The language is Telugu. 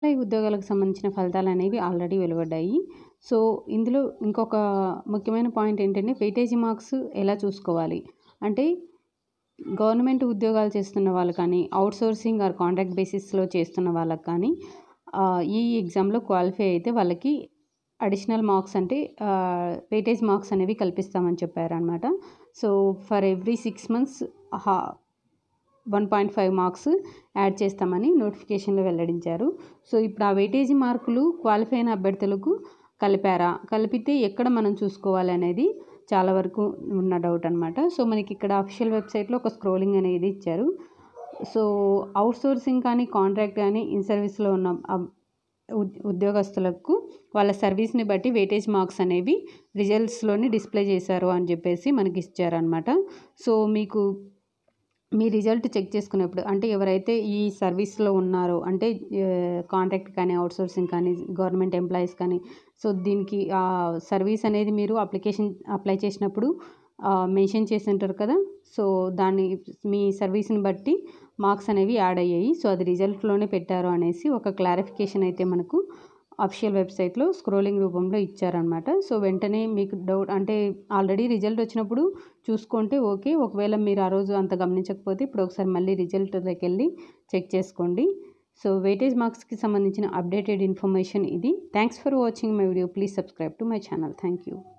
ఈ ఉద్యోగాలకు సంబంధించిన ఫలితాలు అనేవి ఆల్రెడీ వెలువడ్డాయి సో ఇందులో ఇంకొక ముఖ్యమైన పాయింట్ ఏంటంటే వెయిటేజీ మార్క్స్ ఎలా చూసుకోవాలి అంటే గవర్నమెంట్ ఉద్యోగాలు చేస్తున్న వాళ్ళు కానీ అవుట్సోర్సింగ్ ఆర్ కాంట్రాక్ట్ బేసిస్లో చేస్తున్న వాళ్ళకి కానీ ఈ ఎగ్జామ్లో క్వాలిఫై అయితే వాళ్ళకి అడిషనల్ మార్క్స్ అంటే వెయిటేజ్ మార్క్స్ అనేవి కల్పిస్తామని చెప్పారనమాట so for every six months one point five marks add చేస్తామని నోటిఫికేషన్లో వెల్లడించారు సో ఇప్పుడు ఆ వెయిటేజీ మార్కులు క్వాలిఫై అయిన అభ్యర్థులకు కలిపారా కలిపితే ఎక్కడ మనం చూసుకోవాలి అనేది చాలా వరకు ఉన్న డౌట్ అనమాట సో మనకి ఇక్కడ అఫీషియల్ వెబ్సైట్లో ఒక స్క్రోలింగ్ అనేది ఇచ్చారు సో అవుట్సోర్సింగ్ కానీ కాంట్రాక్ట్ కానీ ఇన్ సర్వీస్లో ఉన్న ఉద్యోగస్తులకు వాళ్ళ సర్వీస్ని బట్టి వెయిటేజ్ మార్క్స్ అనేవి రిజల్ట్స్లోని డిస్ప్లే చేశారు అని చెప్పేసి మనకి ఇచ్చారనమాట సో మీకు మీ రిజల్ట్ చెక్ చేసుకునేప్పుడు అంటే ఎవరైతే ఈ సర్వీస్లో ఉన్నారో అంటే కాంట్రాక్ట్ కానీ అవుట్సోర్సింగ్ కానీ గవర్నమెంట్ ఎంప్లాయీస్ కానీ సో దీనికి సర్వీస్ అనేది మీరు అప్లికేషన్ అప్లై చేసినప్పుడు మెన్షన్ చేసి ఉంటారు కదా సో దాన్ని మీ సర్వీస్ని బట్టి మార్క్స్ అనేవి యాడ్ అయ్యాయి సో అది రిజల్ట్లోనే పెట్టారు అనేసి ఒక క్లారిఫికేషన్ అయితే మనకు అఫిషియల్ వెబ్సైట్లో స్క్రోలింగ్ రూపంలో ఇచ్చారనమాట సో వెంటనే మీకు డౌట్ అంటే ఆల్రెడీ రిజల్ట్ వచ్చినప్పుడు చూసుకుంటే ఓకే ఒకవేళ మీరు ఆ రోజు అంత గమనించకపోతే ఇప్పుడు ఒకసారి మళ్ళీ రిజల్ట్లోకి వెళ్ళి చెక్ చేసుకోండి సో వెయిటేజ్ మార్క్స్కి సంబంధించిన అప్డేటెడ్ ఇన్ఫర్మేషన్ ఇది thanks for watching my video please subscribe to my channel thank you